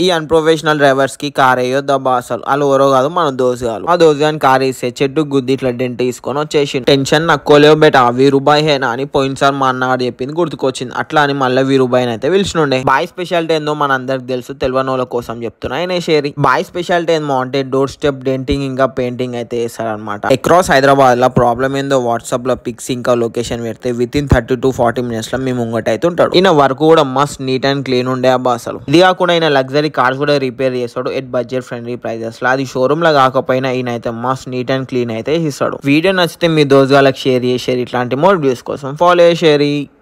ఈ unprofessional drivers కి car వేయొద్దు అబ్బా అసలు వాళ్ళు ఎవరో కాదు మన దోసుగాలు ఆ దోసుగాని కార్ వేస్తే చెట్టు గుద్ది ఇట్లా డెంట్ తీసుకొని వచ్చేసి టెన్షన్ నక్కోలేవు బేట వీరుబాయ్ హేనా అని పోయినసారి మా అన్నగాడు చెప్పింది గుర్తుకొచ్చింది అట్లా అని మళ్ళీ వీరుబాయ్ అయితే పిలిచినుండే బాయ్ స్పెషాలిటీ ఏందో మన అందరికి తెలుసు తెలియని వాళ్ళ కోసం చెప్తున్నా ఆయన షేరింగ్ బాయ్ స్పెషాలిటీ ఏందో అంటే డోర్ స్టెప్ డెంటింగ్ ఇంకా పెయింటింగ్ అయితే వేస్తారనమాట అక్రాస్ హైదరాబాద్ లో ప్రాబ్లం ఏందో వాట్సాప్ లో పిక్స్ ఇంకా లొకేషన్ పెడితే with in thirty to forty minutes లో మేము ముంగట అయితే ఉంటాడు ఈయన వర్క్ కూడా మస్ట్ నీట్ అండ్ క్లీన్ ఉండే అబ్బా అసలు ఇది కాకుండా ఈయన లగ్జరీ కార్స్ కూడా రిపేర్ చేస్తాడు ఎట్ బడ్జెట్ ఫ్రెండ్లీ ప్రైజెస్ లో అది షోరూమ్ లో కాకపోయినా ఈయన అయితే మస్ట్ నీట్ అండ్ క్లీన్ అయితే ఇస్తాడు వీడియో నచ్చితే మీ దోస్ వాళ్ళకి షేర్ చేసేది ఇట్లాంటి మోర్ వీడియోస్ కోసం ఫాలో చేసేరి